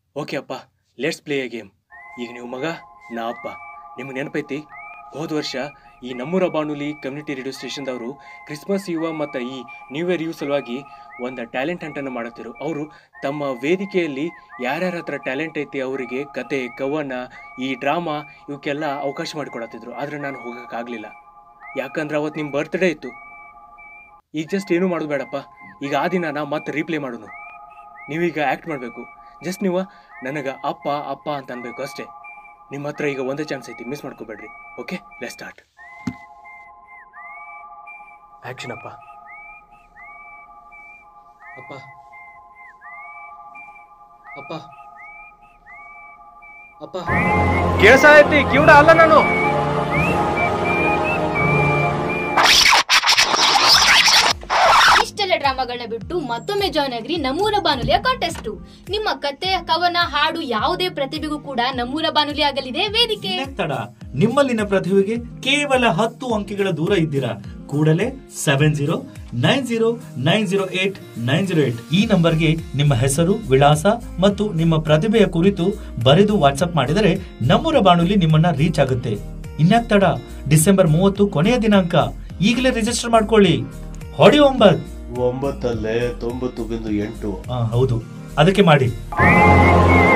okay ಅಪ್ಪ let's play A game ಈಗ ನೀವು ಮಗ ನಾ ಅಪ್ಪ ನಿಮ್ಗೆ ನೆನಪೈತಿ ಹೋದ ವರ್ಷ ಈ ನಮ್ಮೂರ ಬಾನುಲಿ ಕಮ್ಯುನಿಟಿ ರೇಡಿಯೋ ಸ್ಟೇಷನ್ದವರು ಕ್ರಿಸ್ಮಸ್ ಯುವ ಮತ್ತು ಈ ನ್ಯೂ ಇಯರ್ ಯು ಸಲುವಾಗಿ ಒಂದು ಟ್ಯಾಲೆಂಟ್ ಹಂಟನ್ನು ಮಾಡುತ್ತಿರು ಅವರು ತಮ್ಮ ವೇದಿಕೆಯಲ್ಲಿ ಯಾರ್ಯಾರ ಹತ್ರ ಟ್ಯಾಲೆಂಟ್ ಐತಿ ಅವರಿಗೆ ಕತೆ ಕವನ ಈ ಡ್ರಾಮಾ ಇವಕ್ಕೆಲ್ಲ ಅವಕಾಶ ಮಾಡಿಕೊಡತ್ತಿದ್ರು ಆದರೆ ನಾನು ಹೋಗೋಕ್ಕಾಗಲಿಲ್ಲ ಯಾಕಂದ್ರೆ ಅವತ್ತು ನಿಮ್ಮ ಬರ್ತ್ಡೇ ಇತ್ತು ಈಗ ಜಸ್ಟ್ ಏನೂ ಮಾಡೋದು ಬೇಡಪ್ಪ ಈಗ ಆ ದಿನ ಮತ್ತೆ ರೀಪ್ಲೇ ಮಾಡೋನು ನೀವೀಗ ಆ್ಯಕ್ಟ್ ಮಾಡಬೇಕು ಜಸ್ಟ್ ನೀವು ನನಗೆ ಅಪ್ಪ ಅಪ್ಪ ಅಂತ ಅನ್ಬೇಕು ಅಷ್ಟೇ ನಿಮ್ಮ ಹತ್ರ ಈಗ ಒಂದೇ ಚಾನ್ಸ್ ಐತಿ ಮಿಸ್ ಮಾಡ್ಕೋಬೇಡ್ರಿ ಓಕೆ ಲೆಟ್ ಸ್ಟಾರ್ಟ್ ಆ್ಯಕ್ಷನ್ ಅಪ್ಪ ಅಪ್ಪ ಅಪ್ಪ ಅಪ್ಪ ಕೇಳ್ಸ ಐತಿ ಕಿವುಡ ಅಲ್ಲ ನಾನು ಇಷ್ಟೆಲ್ಲ ಡ್ರಾಮಾಗಳನ್ನ ಬಿಟ್ಟು ಮತ್ತೊಮ್ಮೆ ಜಾಯ್ನ್ ಆಗ್ರಿ ನಮ್ಮೂರ ಬಾನುಲಿಯ ಕಾಂಟೆಸ್ಟ್ ನಿಮ್ಮ ಕತೆ ಕವನ ಹಾಡು ಯಾವುದೇ ಪ್ರತಿಭೆಗೂ ಕೂಡ ನಮ್ಮೂರ ಬಾನುಲಿ ಆಗಲಿದೆ ವೇದಿಕೆ ತಡ ನಿಮ್ಮಲ್ಲಿನ ಪ್ರತಿಭೆಗೆ ಕೇವಲ ಹತ್ತು ಅಂಕಿಗಳ ದೂರ ಇದ್ದೀರಾ ಕೂಡಲೇ seven zero nine zero nine zero eight nine zero eight ಈ ನಂಬರ್ಗೆ ನಿಮ್ಮ ಹೆಸರು ವಿಳಾಸ ಮತ್ತು ನಿಮ್ಮ ಪ್ರತಿಭೆಯ ಕುರಿತು ಬರೆದು ವಾಟ್ಸ್ಆಪ್ ಮಾಡಿದರೆ ನಮ್ಮೂರ ಬಾನುಲಿ ನಿಮ್ಮನ್ನ ರೀಚ್ ಆಗುತ್ತೆ ಇನ್ಯಾಕ್ ತಡ ಡಿಸೆಂಬರ್ ಮೂವತ್ತು ಕೊನೆಯ ದಿನಾಂಕ ಈಗಲೇ ರಿಜಿಸ್ಟರ್ ಮಾಡ್ಕೊಳ್ಳಿ ಹೊಡಿ ಒಂಬತ್ ಒಂಬತ್ತಲ್ಲೇ ತೊಂಬತ್ತು ಬಿಂದು ಎಂಟು ಆ, ಹೌದು ಅದಕ್ಕೆ ಮಾಡಿ